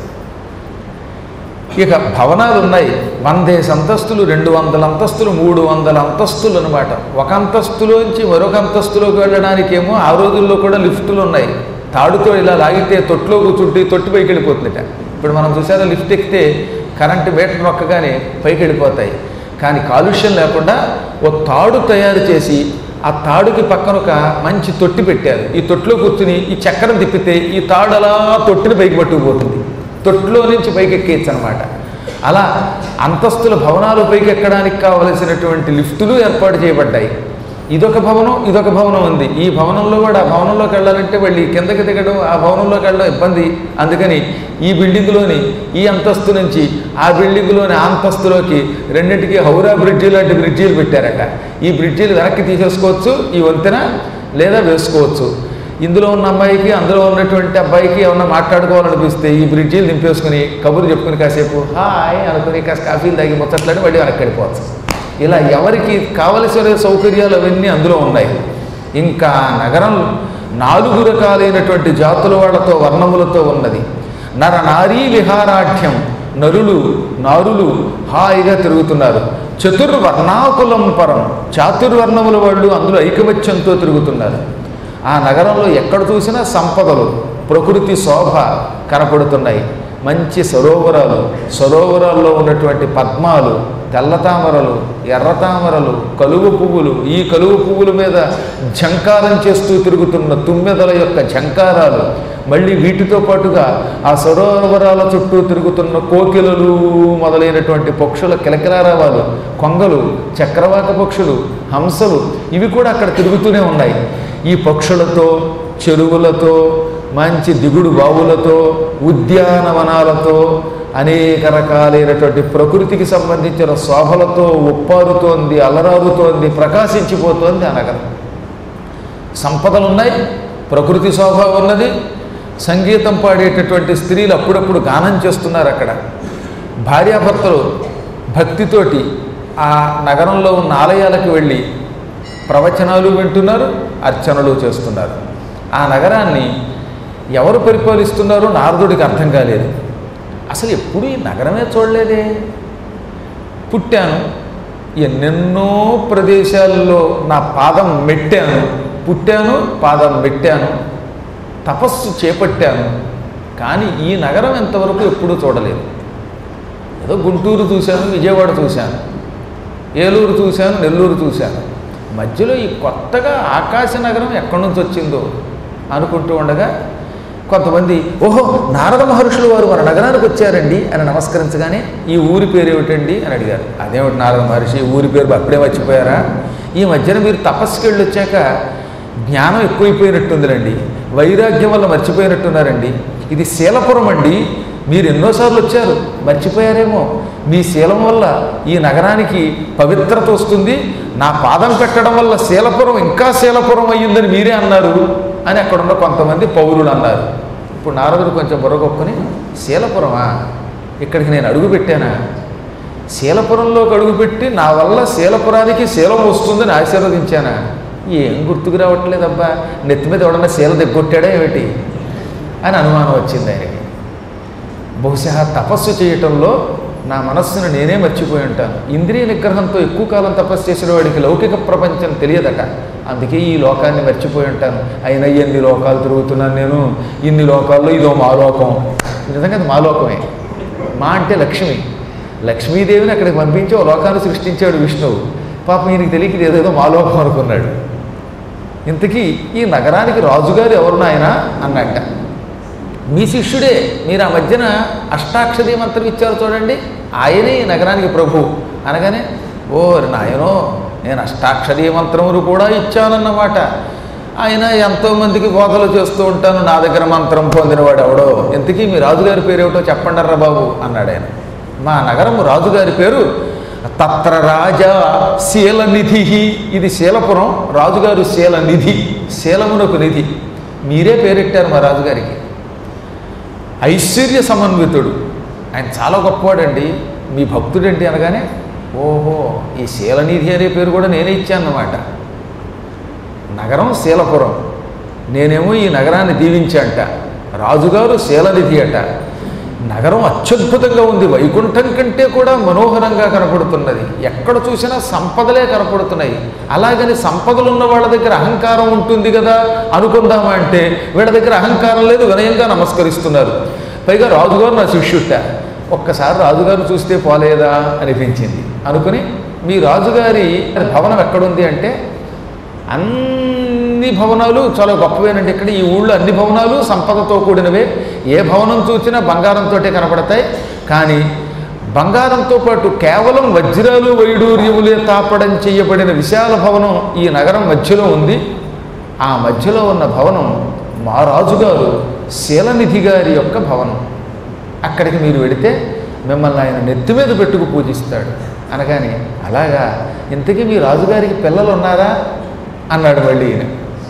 Speaker 1: ఇక భవనాలు ఉన్నాయి వందేసి అంతస్తులు రెండు వందల అంతస్తులు మూడు వందల అంతస్తులు అనమాట ఒక అంతస్తులోంచి మరొక అంతస్తులోకి వెళ్ళడానికేమో ఆ రోజుల్లో కూడా లిఫ్టులు ఉన్నాయి తాడుతో ఇలా లాగితే తొట్టులో కూర్చుంటే తొట్టి పైకి వెళ్ళిపోతుందట ఇప్పుడు మనం చూసారా లిఫ్ట్ ఎక్కితే కరెంటు మీటర్ నొక్కగానే పైకి వెళ్ళిపోతాయి కానీ కాలుష్యం లేకుండా ఓ తాడు తయారు చేసి ఆ తాడుకి పక్కన ఒక మంచి తొట్టి పెట్టారు ఈ తొట్టిలో కూర్చుని ఈ చక్రం తిప్పితే ఈ తాడు అలా తొట్టిని పైకి పట్టుకుపోతుంది తొట్టిలో నుంచి పైకి ఎక్కేయచ్చు అనమాట అలా అంతస్తుల భవనాలు పైకి ఎక్కడానికి కావలసినటువంటి లిఫ్టులు ఏర్పాటు చేయబడ్డాయి ఇదొక భవనం ఇదొక భవనం ఉంది ఈ భవనంలో కూడా ఆ భవనంలోకి వెళ్ళాలంటే వెళ్ళి కిందకి దిగడం ఆ భవనంలోకి వెళ్ళడం ఇబ్బంది అందుకని ఈ బిల్డింగ్లోని ఈ అంతస్తు నుంచి ఆ బిల్డింగ్లోని ఆ అంతస్తులోకి రెండింటికి హౌరా బ్రిడ్జి లాంటి బ్రిడ్జీలు పెట్టారట ఈ బ్రిడ్జీలు వెనక్కి తీసేసుకోవచ్చు ఈ వంతెన లేదా వేసుకోవచ్చు ఇందులో ఉన్న అమ్మాయికి అందులో ఉన్నటువంటి అబ్బాయికి ఏమన్నా మాట్లాడుకోవాలనిపిస్తే ఈ బ్రిడ్జీలు నింపేసుకుని కబుర్లు చెప్పుకుని కాసేపు హాయ్ అనుకుని కాస్త కాఫీలు తాగి ముచ్చట్లని మళ్ళీ వెనక్కి వెళ్ళిపోవచ్చు ఇలా ఎవరికి కావలసిన సౌకర్యాలు అవన్నీ అందులో ఉన్నాయి ఇంకా నగరం నాలుగు రకాలైనటువంటి జాతుల వాళ్ళతో వర్ణములతో ఉన్నది నర నారీ విహారాఢ్యం నరులు నారులు హాయిగా తిరుగుతున్నారు చతుర్వర్ణాకులం పరం చాతుర్వర్ణముల వాళ్ళు అందులో ఐకమత్యంతో తిరుగుతున్నారు ఆ నగరంలో ఎక్కడ చూసినా సంపదలు ప్రకృతి శోభ కనపడుతున్నాయి మంచి సరోవరాలు సరోవరాల్లో ఉన్నటువంటి పద్మాలు తెల్ల తామరలు ఎర్ర తామరలు కలువ పువ్వులు ఈ కలువ పువ్వుల మీద ఝంకారం చేస్తూ తిరుగుతున్న తుమ్మెదల యొక్క ఝంకారాలు మళ్ళీ వీటితో పాటుగా ఆ సరోవరాల చుట్టూ తిరుగుతున్న కోకిలలు మొదలైనటువంటి పక్షుల కిలకిలారావాలు కొంగలు చక్రవాక పక్షులు హంసలు ఇవి కూడా అక్కడ తిరుగుతూనే ఉన్నాయి ఈ పక్షులతో చెరువులతో మంచి దిగుడు బావులతో ఉద్యానవనాలతో అనేక రకాలైనటువంటి ప్రకృతికి సంబంధించిన శోభలతో ఉప్పారుతోంది అలరారుతోంది ప్రకాశించిపోతోంది ఆ నగరం సంపదలు ఉన్నాయి ప్రకృతి శోభ ఉన్నది సంగీతం పాడేటటువంటి స్త్రీలు అప్పుడప్పుడు గానం చేస్తున్నారు అక్కడ భార్యాభర్తలు భక్తితోటి ఆ నగరంలో ఉన్న ఆలయాలకు వెళ్ళి ప్రవచనాలు వింటున్నారు అర్చనలు చేస్తున్నారు ఆ నగరాన్ని ఎవరు పరిపాలిస్తున్నారో నారదుడికి అర్థం కాలేదు అసలు ఎప్పుడు ఈ నగరమే చూడలేదే పుట్టాను ఎన్నెన్నో ప్రదేశాల్లో నా పాదం మెట్టాను పుట్టాను పాదం మెట్టాను తపస్సు చేపట్టాను కానీ ఈ నగరం ఎంతవరకు ఎప్పుడూ చూడలేదు ఏదో గుంటూరు చూశాను విజయవాడ చూశాను ఏలూరు చూశాను నెల్లూరు చూశాను మధ్యలో ఈ కొత్తగా ఆకాశ నగరం ఎక్కడి నుంచి వచ్చిందో అనుకుంటూ ఉండగా కొంతమంది ఓహో నారద మహర్షులు వారు మన నగరానికి వచ్చారండి అని నమస్కరించగానే ఈ ఊరి పేరు ఏమిటండి అని అడిగారు అదేమిటి నారద మహర్షి ఈ ఊరి పేరు అప్పుడే మర్చిపోయారా ఈ మధ్యన మీరు తపస్సుకి వెళ్ళి వచ్చాక జ్ఞానం ఎక్కువైపోయినట్టుందిలండి వైరాగ్యం వల్ల మర్చిపోయినట్టున్నారండి ఇది శీలపురం అండి మీరు ఎన్నోసార్లు వచ్చారు మర్చిపోయారేమో మీ శీలం వల్ల ఈ నగరానికి పవిత్రత వస్తుంది నా పాదం పెట్టడం వల్ల శీలపురం ఇంకా శీలపురం అయ్యిందని మీరే అన్నారు అని అక్కడున్న కొంతమంది పౌరులు అన్నారు ఇప్పుడు నారదుడు కొంచెం బుర్రగొక్కుని శీలపురమా ఇక్కడికి నేను అడుగు పెట్టానా శీలపురంలోకి అడుగుపెట్టి నా వల్ల శీలపురానికి శీలం వస్తుందని ఆశీర్వదించానా ఏం గుర్తుకు రావట్లేదబ్బా నెత్తి మీద ఎవడన్నా శీల దిగ్గొట్టాడా ఏమిటి అని అనుమానం వచ్చింది ఆయనకి బహుశా తపస్సు చేయటంలో నా మనస్సును నేనే మర్చిపోయి ఉంటాను ఇంద్రియ నిగ్రహంతో ఎక్కువ కాలం తపస్సు చేసిన వాడికి లౌకిక ప్రపంచం తెలియదట అందుకే ఈ లోకాన్ని మర్చిపోయి ఉంటాను అయినా ఎన్ని లోకాలు తిరుగుతున్నాను నేను ఇన్ని లోకాల్లో ఇదో మా లోకం నిజంగా అది మా లోకమే మా అంటే లక్ష్మి లక్ష్మీదేవిని అక్కడికి పంపించి ఓ లోకాన్ని సృష్టించాడు విష్ణువు పాపం ఈయనకి తెలియక ఇది ఏదేదో మా లోకం అనుకున్నాడు ఇంతకీ ఈ నగరానికి రాజుగారు ఎవరు నాయన అన్నట్ట మీ శిష్యుడే మీరు ఆ మధ్యన అష్టాక్షరీ మంత్రం ఇచ్చారు చూడండి ఆయనే ఈ నగరానికి ప్రభు అనగానే ఓ నాయనో నేను అష్టాక్షరీ మంత్రములు కూడా ఇచ్చానన్నమాట ఆయన ఎంతోమందికి బోధలు చేస్తూ ఉంటాను నా దగ్గర మంత్రం పొందినవాడు ఎవడో ఇంతకీ మీ రాజుగారి పేరు ఏమిటో చెప్పండర్రా బాబు అన్నాడు ఆయన మా నగరము రాజుగారి పేరు తత్ర రాజా శీలనిధి ఇది శీలపురం రాజుగారు శీలనిధి శీలమునకు నిధి మీరే పేరెట్టారు మా రాజుగారికి ఐశ్వర్య సమన్వితుడు ఆయన చాలా గొప్పవాడండి మీ భక్తుడండి అనగానే ఓహో ఈ శీలనిధి అనే పేరు కూడా నేనే ఇచ్చానన్నమాట నగరం శీలపురం నేనేమో ఈ నగరాన్ని దీవించాంట రాజుగారు శీలనిధి అట నగరం అత్యద్భుతంగా ఉంది వైకుంఠం కంటే కూడా మనోహరంగా కనపడుతున్నది ఎక్కడ చూసినా సంపదలే కనపడుతున్నాయి అలాగని సంపదలు ఉన్న వాళ్ళ దగ్గర అహంకారం ఉంటుంది కదా అనుకుందామా అంటే వీళ్ళ దగ్గర అహంకారం లేదు వినయంగా నమస్కరిస్తున్నారు పైగా రాజుగారు నా శిష్యుట్ట ఒక్కసారి రాజుగారు చూస్తే పోలేదా అనిపించింది అనుకుని మీ రాజుగారి భవనం ఎక్కడుంది అంటే అన్ని భవనాలు చాలా గొప్పవేనండి ఇక్కడ ఈ ఊళ్ళో అన్ని భవనాలు సంపదతో కూడినవే ఏ భవనం చూసినా బంగారంతో కనపడతాయి కానీ బంగారంతో పాటు కేవలం వజ్రాలు వైడూర్యములే తాపడం చేయబడిన విశాల భవనం ఈ నగరం మధ్యలో ఉంది ఆ మధ్యలో ఉన్న భవనం మా రాజుగారు శీలనిధి గారి యొక్క భవనం అక్కడికి మీరు వెడితే మిమ్మల్ని ఆయన నెత్తి మీద పెట్టుకు పూజిస్తాడు అనగానే అలాగా ఇంతకీ మీ రాజుగారికి పిల్లలు ఉన్నారా అన్నాడు మళ్ళీ ఈయన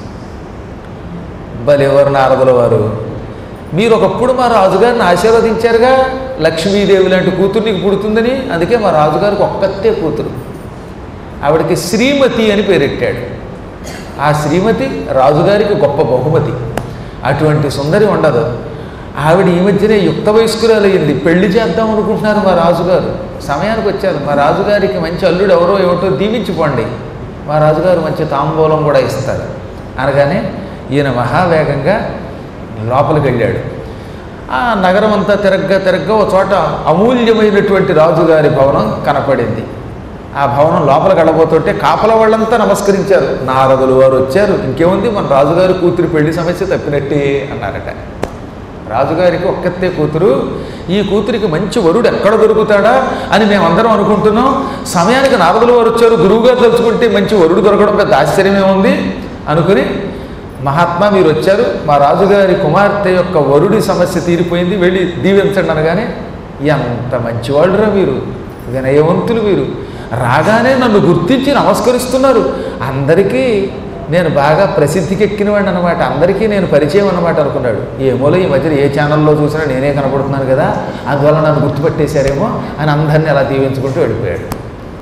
Speaker 1: బలెవరు నారదుల వారు మీరు ఒకప్పుడు మా రాజుగారిని ఆశీర్వదించారుగా లక్ష్మీదేవి లాంటి కూతురు నీకు పుడుతుందని అందుకే మా రాజుగారికి ఒక్కతే కూతురు ఆవిడకి శ్రీమతి అని పేరెట్టాడు ఆ శ్రీమతి రాజుగారికి గొప్ప బహుమతి అటువంటి సుందరి ఉండదు ఆవిడ ఈ మధ్యనే యుక్త వయస్కురాలయ్యింది పెళ్లి చేద్దాం అనుకుంటున్నారు మా రాజుగారు సమయానికి వచ్చారు మా రాజుగారికి మంచి అల్లుడు ఎవరో ఏమిటో దీవించిపోండి మా రాజుగారు మంచి తాంబూలం కూడా ఇస్తారు అనగానే ఈయన మహావేగంగా లోపలికి వెళ్ళాడు ఆ నగరం అంతా తిరగ్గా తిరగ్గా ఒక చోట అమూల్యమైనటువంటి రాజుగారి భవనం కనపడింది ఆ భవనం లోపలికి వెళ్ళబోతుంటే కాపల వాళ్ళంతా నమస్కరించారు నారదులు వారు వచ్చారు ఇంకేముంది మన రాజుగారి కూతురు పెళ్లి సమస్య తప్పినట్టే అన్నారట రాజుగారికి ఒక్కతే కూతురు ఈ కూతురికి మంచి వరుడు ఎక్కడ దొరుకుతాడా అని మేమందరం అనుకుంటున్నాం సమయానికి నారదులు వారు వచ్చారు గురువుగారు తలుచుకుంటే మంచి వరుడు దొరకడం పెద్ద ఆశ్చర్యమే ఉంది అనుకుని మహాత్మా మీరు వచ్చారు మా రాజుగారి కుమార్తె యొక్క వరుడి సమస్య తీరిపోయింది వెళ్ళి దీవించండి అనగానే ఎంత మంచివాళ్ళురా మీరు వినయవంతులు వీరు రాగానే నన్ను గుర్తించి నమస్కరిస్తున్నారు అందరికీ నేను బాగా ప్రసిద్ధికి ఎక్కినవాడిని అనమాట అందరికీ నేను పరిచయం అనమాట అనుకున్నాడు ఏమోలో ఈ మధ్యన ఏ ఛానల్లో చూసినా నేనే కనపడుతున్నాను కదా అందువల్ల నన్ను గుర్తుపట్టేశారేమో అని అందరినీ అలా దీవించుకుంటూ వెళ్ళిపోయాడు